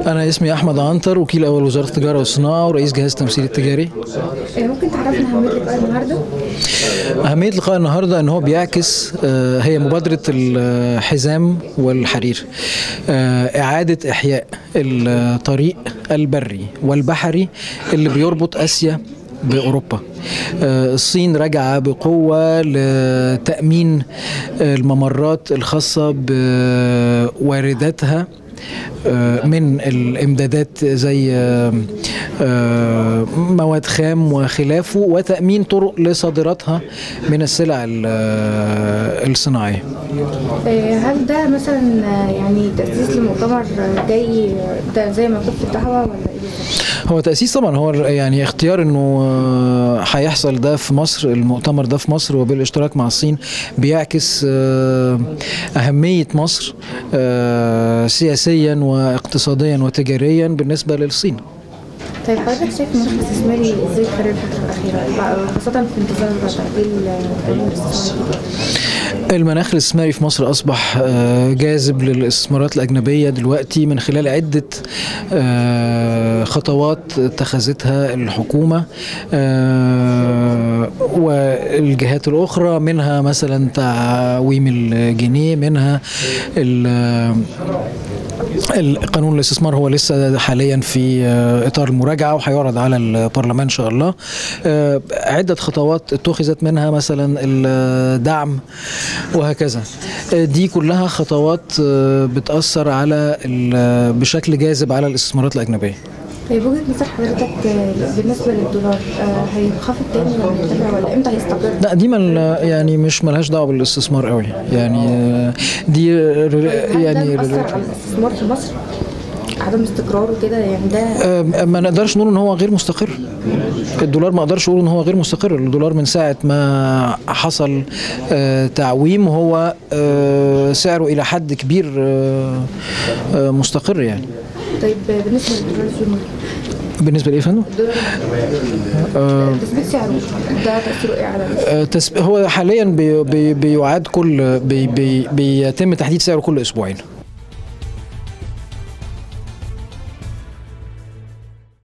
أنا اسمي أحمد عنتر وكيل أول وزارة التجارة والصناعة ورئيس جهاز التمثيل التجاري آه، ممكن تعرفنا أهمية لقاء النهارده؟ أهمية لقاء النهاردة أن هو بيعكس آه، هي مبادرة الحزام والحرير آه، إعادة إحياء الطريق البري والبحري اللي بيربط آسيا بأوروبا آه، الصين راجعة بقوة لتأمين الممرات الخاصة بوارداتها آه، من الامدادات زي آه، آه، مواد خام وخلافه وتامين طرق لصادراتها من السلع ال- آه، الصناعيه آه، هل ده مثلا آه، يعني تأسيس لمؤتمر آه، جاي آه، ده زي ما كنت في الدعوة ولا ايه بالظبط؟ هو تأسيس طبعا هو يعني اختيار انه آه، هيحصل ده في مصر المؤتمر ده في مصر وبالاشتراك مع الصين بيعكس آه، أهمية مصر آه، سياسيا واقتصاديا وتجاريا بالنسبة للصين طيب حضرتك شايف المناخ الاستثماري ازاي خلال الفترة الأخيرة بقى- خاصة في انتظار تأجيل آه، قانون الاستثمار المناخ الاستثماري في مصر أصبح آه، جاذب للاستثمارات الأجنبية دلوقتي من خلال عدة آه، خطوات اتخذتها الحكومة آه، والجهات الأخرى منها مثلا تعويم الجنيه منها ال- القانون الاستثمار هو لسه حاليا في آه، اطار المراجعه وهيعرض على البرلمان ان شاء الله آه، عده خطوات اتخذت منها مثلا الدعم وهكذا آه، دي كلها خطوات آه، بتاثر على ال- بشكل جاذب على الاستثمارات الاجنبيه طيب وجهة نظر حضرتك آه، بالنسبة للدولار آه، هينخفض تاني ولا هيرتفع ولا امتى هيستقر؟ لا دي مل يعني مش ملهاش دعوه بالاستثمار قوي يعني آه، دي هل ده يعني مأثر على الاستثمار في مصر؟ عدم استقرار وكده يعني ده آه، ما نقدرش نقول ان هو غير مستقر الدولار ما اقدرش اقول ان هو غير مستقر الدولار من ساعه ما حصل آه، تعويم هو آه، سعره الى حد كبير آه، آه، مستقر يعني طيب آه، بالنسبة للدولار الصيني بالنسبه لايه يا فندم؟ الدولار تثبيت سعره ده تأثيره ايه على آه، تسب- هو حاليا بي بي بيعاد كل بي بي بيتم تحديد سعره كل اسبوعين